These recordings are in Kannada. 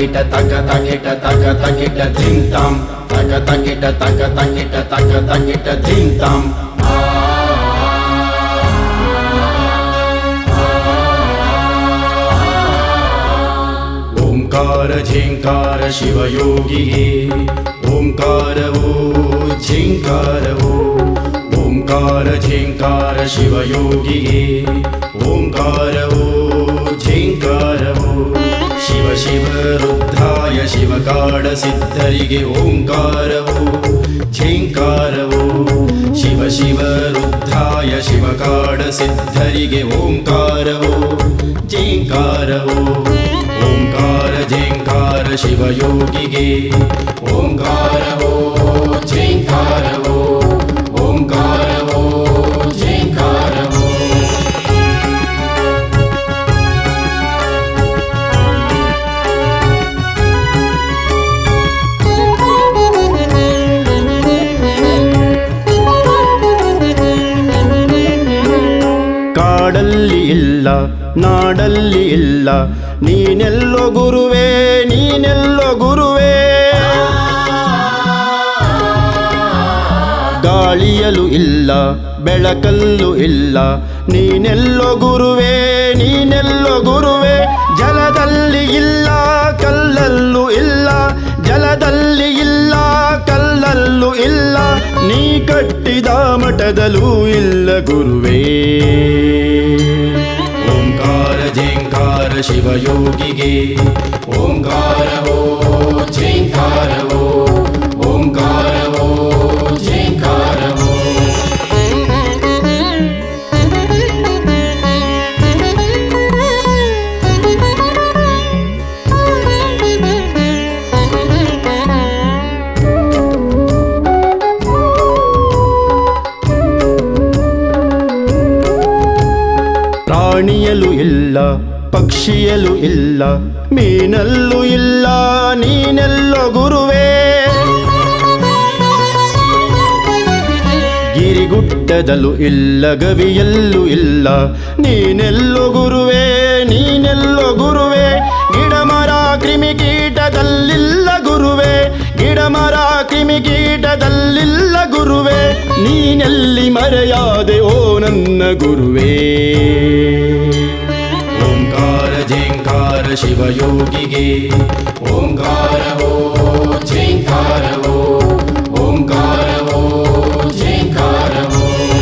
ತಕಿಟ ತಕ ತಕಿಟ ತಕ ತಕಿಟ ಧಿಂತಾಂ ತಕ ತಕಿಟ ತಕ ತಕಿಟ ತಕ ತಕಿಟ ಧಿಂತಾಂ ಓಂಕಾರ ಝೇಂಕಾರ ಶಿವಯೋಗಿಗೆ ಓಂಕಾರವೋ ಝೇಂಕಾರವೋ ಓಂಕಾರ ಝೇಂಕಾರ ಶಿವಯೋಗಿಗೆ ಓಂಕಾರವೋ ಝೇಂಕಾರವೋ ಶಿವ ಶಿವ ರುದ್ರಾಯ ಶಿವಕಾಡ ಸಿದ್ಧರಿಗೆ ಓಂಕಾರವೋ ಝೇಂಕಾರವೋ ಶಿವ ಶಿವ ರುದ್ರಾಯ ಶಿವಕಾಡ ಸಿದ್ಧರಿಗೆ ಓಂಕಾರವೋ ಝೇಂಕಾರವೋ ಓಂಕಾರ ಝೇಂಕಾರ ಶಿವಯೋಗಿಗೆ ಓಂಕಾರವೋ ಝೇಂಕಾರವೋ ಓಂಕಾರವೋ ಝೇಂಕಾರವೋ ಕಾಡಲ್ಲಿ ಇಲ್ಲ ನಾಡಲ್ಲಿ ಇಲ್ಲ ನೀನೆಲ್ಲೋ ಗುರುವೇ ನೀನೆಲ್ಲೋ ಗುರುವೇ ಗಾಳಿಯಲು ಇಲ್ಲ ಬೆಳಕಲ್ಲು ಇಲ್ಲ ನೀನೆಲ್ಲೋ ಗುರುವೇ ನೀನೆಲ್ಲೋ ಗುರುವೇ ಜಲದಲ್ಲಿ ಇಲ್ಲ ಕಲ್ಲಲ್ಲೂ ಇಲ್ಲ ಜಲದಲ್ಲಿ ಇಲ್ಲ ಕಲ್ಲಲ್ಲೂ ಇಲ್ಲ ನೀ ಕಟ್ಟಿದ ಮಠದಲ್ಲೂ ಇಲ್ಲ ಗುರುವೇ ಓಂಕಾರ ಝೇಂಕಾರ ಶಿವಯೋಗಿಗೆ ಓಂಕಾರವೋ ಝೇಂಕಾರವೋ ಓಂಕಾರವೋ ಝೇಂಕಾರವೋ ಪ್ರಾಣಿಯಲು ಇಲ್ಲ ಪಕ್ಷಿಯಲು ಇಲ್ಲ ಮೀನಲ್ಲೂ ಇಲ್ಲ ನೀನೆಲ್ಲೋ ಗುರುವೇ ಗಿರಿಗುಡ್ಡದಲ್ಲೂ ಇಲ್ಲ ಗವಿಯಲ್ಲೂ ಇಲ್ಲ ನೀನೆಲ್ಲೋ ಗುರುವೇ ನೀನೆಲ್ಲೋ ಗುರುವೇ ಗಿಡಮರ ಕ್ರಿಮಿಕೀಟದಲ್ಲಿಲ್ಲ ಗುರುವೇ ಗಿಡಮರ ಕ್ರಿಮಿಕೀಟದಲ್ಲಿಲ್ಲ ಗುರುವೇ ನೀನೆಲ್ಲಿ ಮರೆಯಾದೆ ಓ ನನ್ನ ಗುರುವೇ ಓಂಕಾರ ಝೇಂಕಾರ ಶಿವಯೋಗಿಗೆ ಓಂಕಾರವೋ ಝೇಂಕಾರವೋ ಓಂಕಾರವೋ ಝೇಂಕಾರವೋ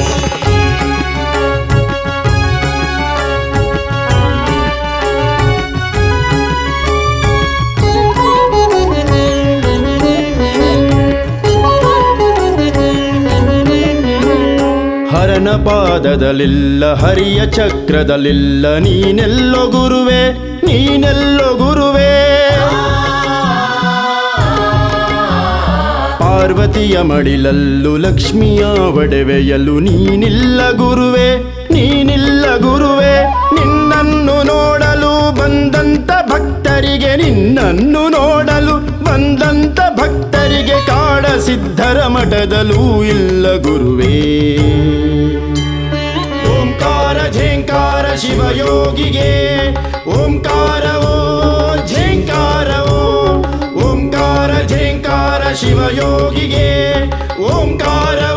ಹರನ ಪಾದದಲ್ಲಿಲ್ಲ ಹರಿಯ ಚಕ್ರದಲ್ಲಿಲ್ಲ ನೀನೆಲ್ಲೋ ಗುರುವೇ ನೀನೆಲ್ಲೋ ಗುರುವೇ ಪಾರ್ವತಿಯ ಮಡಿಲಲ್ಲೂ ಲಕ್ಷ್ಮಿಯ ಒಡವೆಯಲ್ಲೂ ನೀನಿಲ್ಲ ಗುರುವೇ ನೀನಿಲ್ಲ ಗುರುವೇ ನಿನ್ನನ್ನು ನೋಡಲು ಬಂದಂತ ಭಕ್ತರಿಗೆ ನಿನ್ನನ್ನು ನೋಡಲು ಬಂದಂತ ಭಕ್ತರಿಗೆ ಕಾಡ ಸಿದ್ಧರ ಮಠದಲ್ಲೂ ಇಲ್ಲ ಗುರುವೇ ಓಂಕಾರ ಝೇಂಕಾರ ಶಿವಯೋಗಿಗೆ ಓಂಕಾರವೋ ಝೇಂಕಾರವೋ ಓಂಕಾರ ಝೇಂಕಾರ ಶಿವಯೋಗಿಗೆ ಓಂಕಾರ